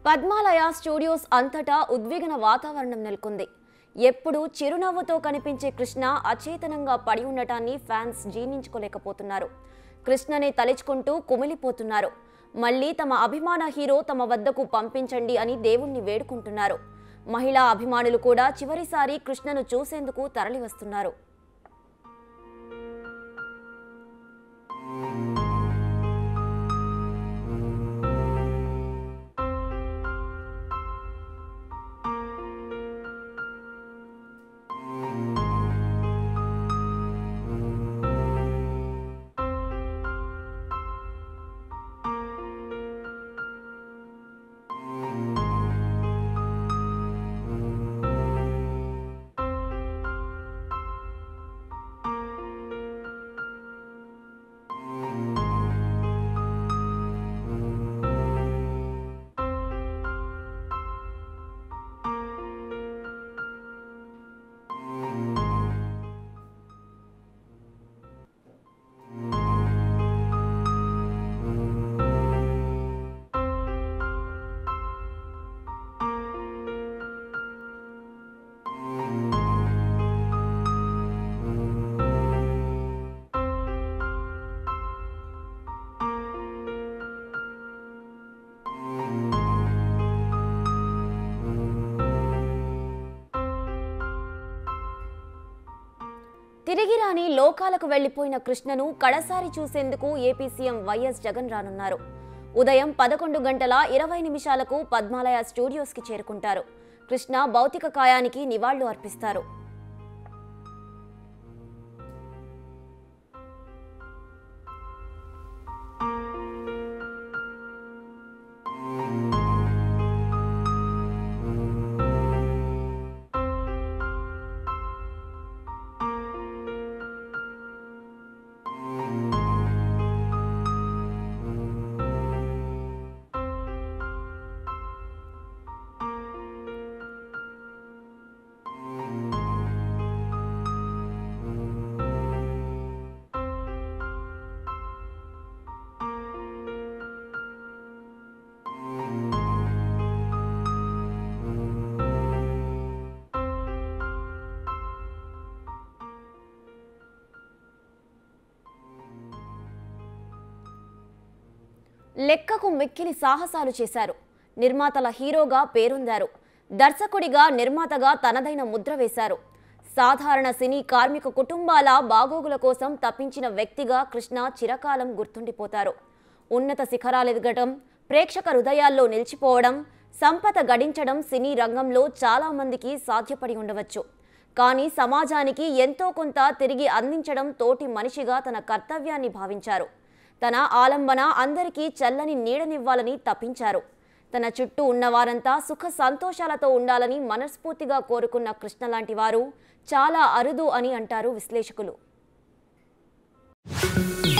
Padmalaya studios అంతటా ఉద్విగ్న వాతావరణం నెలకొంది ఎప్పుడు చిరునవ్వుతో కనిపించే కృష్ణ అచేతనంగా పడి ఉండటాన్ని ఫ్యాన్స్ జీర్ణించుకోలేకపోతున్నారు కృష్ణనే తలుచుకుంటూ కుమిలిపోతున్నారు మళ్ళీ తమ అభిమాన హీరో తమ వద్దకు పంపించండి అని దేవుణ్ణి వేడుకుంటున్నారు మహిళా అభిమానులు కూడా చివరిసారి కృష్ణను చూసేందుకు తరలివస్తున్నారు తిరిగి రాని లోకాలకు వెళ్లిపోయిన కృష్ణను కడసారి చూసేందుకు ఏపీ సీఎం వైఎస్ జగన్ రానున్నారు ఉదయం పదకొండు గంటల ఇరవై నిమిషాలకు పద్మాలయ స్టూడియోస్కి చేరుకుంటారు కృష్ణ భౌతిక కాయానికి నివాళులు అర్పిస్తారు లెక్కకు మిక్కిలి సాహసాలు చేశారు నిర్మాతల హీరోగా పేరొందారు దర్శకుడిగా నిర్మాతగా తనదైన ముద్ర వేశారు సాధారణ సినీ కార్మిక కుటుంబాల బాగోగుల కోసం తప్పించిన వ్యక్తిగా కృష్ణ చిరకాలం గుర్తుండిపోతారు ఉన్నత శిఖరాలెదగటం ప్రేక్షక హృదయాల్లో నిలిచిపోవడం సంపద గడించడం సినీ రంగంలో చాలా మందికి సాధ్యపడి ఉండవచ్చు కానీ సమాజానికి ఎంతో కొంత తిరిగి అందించడం తోటి మనిషిగా తన కర్తవ్యాన్ని భావించారు తన ఆలంబన అందరికీ చల్లని నీడనివ్వాలని తప్పించారు తన చుట్టూ ఉన్నవారంతా సుఖ సంతోషాలతో ఉండాలని మనస్ఫూర్తిగా కోరుకున్న కృష్ణ లాంటి వారు చాలా అరుదు అని అంటారు విశ్లేషకులు